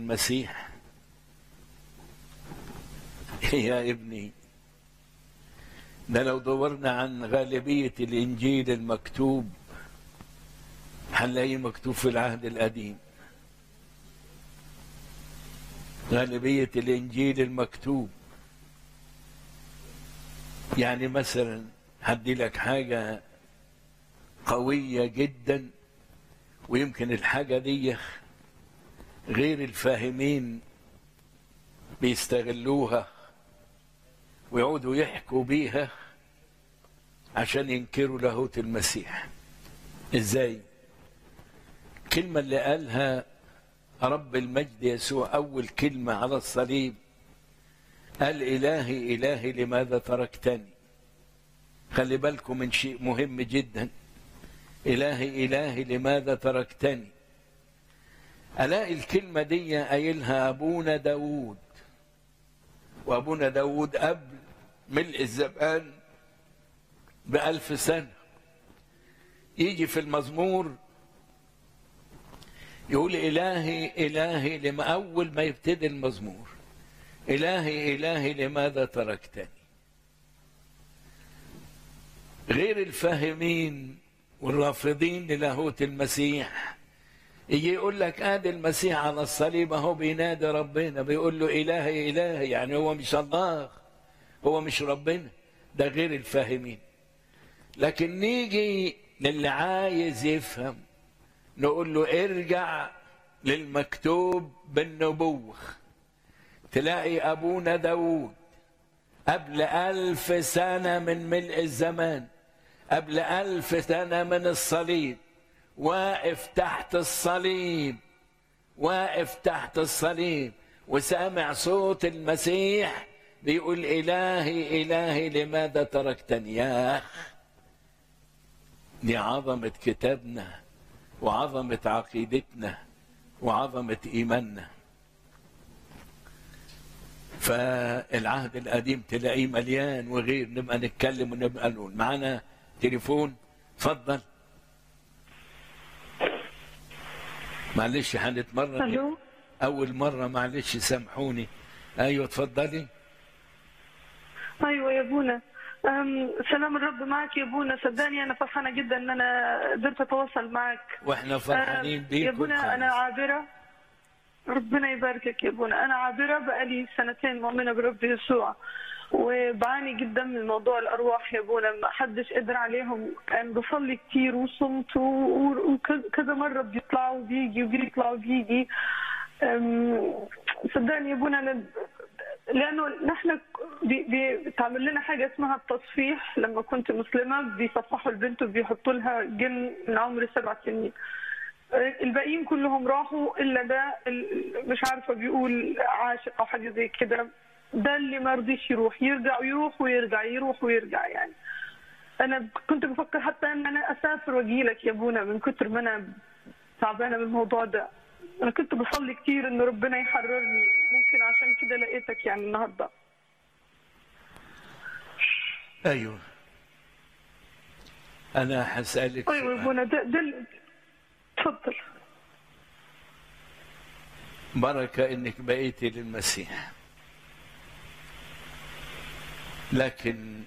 المسيح يا ابني ده لو دورنا عن غالبية الإنجيل المكتوب هنلاقيه مكتوب في العهد القديم غالبية الإنجيل المكتوب يعني مثلا هدي لك حاجة قوية جدا ويمكن الحاجة دي غير الفاهمين بيستغلوها ويقعدوا يحكوا بيها عشان ينكروا لاهوت المسيح ازاي الكلمة اللي قالها رب المجد يسوع أول كلمة على الصليب قال إلهي إلهي لماذا تركتني خلي بالكم من شيء مهم جدا إلهي إلهي لماذا تركتني ألاقي الكلمة دي قايلها أبونا داود وأبونا داود قبل ملء الزمان بألف سنة يجي في المزمور يقول إلهي إلهي لما أول ما يبتدي المزمور إلهي إلهي لماذا تركتني غير الفاهمين والرافضين للاهوت المسيح يجي يقول لك ادي المسيح على الصليب اهو بينادي ربنا بيقول له الهي الهي يعني هو مش الله هو مش ربنا ده غير الفاهمين لكن نيجي للي عايز يفهم نقول له ارجع للمكتوب بالنبوة تلاقي أبونا داود قبل ألف سنة من ملء الزمان قبل ألف سنة من الصليب واقف تحت الصليب واقف تحت الصليب وسامع صوت المسيح بيقول إلهي إلهي لماذا تركتني يا أخ دي عظمة كتابنا وعظمة عقيدتنا وعظمة إيماننا فالعهد القديم تلاقيه مليان وغير نبقى نتكلم ونبقى نقول معانا تليفون اتفضل معلش هنتمرن الو أول مرة معلش سامحوني أيوة اتفضلي ايوه يا ابونا أم، سلام الرب معك يا ابونا صدقني انا فرحانه جدا ان انا قدرت اتواصل معك واحنا فرحانين أم، بيك يا ابونا انا خالص. عابره ربنا يباركك يا ابونا انا عابره بقالي سنتين مؤمنه برب يسوع وبعاني جدا من موضوع الارواح يا ابونا ما حدش قدر عليهم كان بصلي كتير وصمت و- وكذا مره بيطلعوا وبيجي وبيطلع وبيجي أم، صدقني يا ابونا أنا لانه نحن بي- بي- بتعمل لنا حاجه اسمها التصفيح لما كنت مسلمه بيصفحوا البنت وبيحطوا لها جن من عمر سبع سنين الباقيين كلهم راحوا الا ده ال- مش عارفه بيقول عاشق او حاجه زي كده ده اللي ما رضيش يروح يرجع ويروح ويرجع يروح ويرجع يعني انا كنت بفكر حتى ان انا اسافر واجي لك يا ابونا من كتر ما انا تعبانه من الموضوع ده انا كنت بصلي كتير ان ربنا يحررني ممكن عشان كده لقيتك يعني النهارده أيوة أنا هسألك ايوه يا سؤال. ابونا ده ده ال- اتفضل بركة إنك بقيتي للمسيح لكن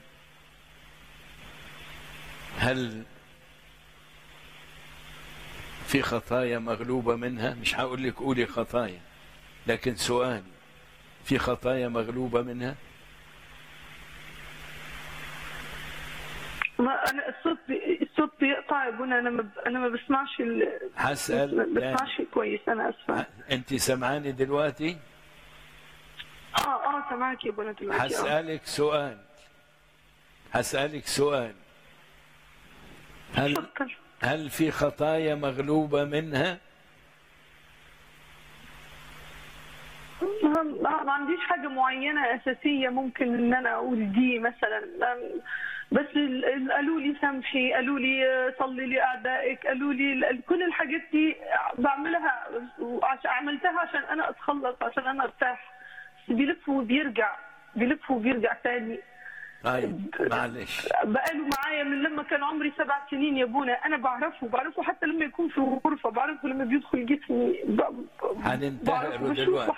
هل في خطايا مغلوبة منها مش هقول لك قولي خطايا لكن سؤال في خطايا مغلوبة منها ما انا الصوت بي... الصوت بيقطع يا ابونا انا ما ب... انا ما بسمعش ال... هسأل ما بسمعش كويس انا اسفه أنت سمعاني دلوقتي اه اه سامعك يا ابونا دلوقتي آه. هسألك سؤال هسألك سؤال هل اتفضل هل في خطايا مغلوبة منها؟ ما ما- ما عنديش حاجة معينة أساسية ممكن إن أنا أقول دي مثلا أم، بس ال- ال- قالوا لي سامحي قالوا لي آه، صلي لأعدائك قالوا لي ال- كل الحاجات دي بعملها وعش- عملتها عشان أنا أتخلص عشان أنا أرتاح بس بيلف وبيرجع بيلف وبيرجع تاني طيب معلش بقاله معايا من لما كان عمري سبع سنين يا ابونا انا بعرفه بعرفه حتى لما يكون في الغرفه بعرفه لما بيدخل جسمي ب... ب- هننتهر بعرفه، بشوفه دلوقتي.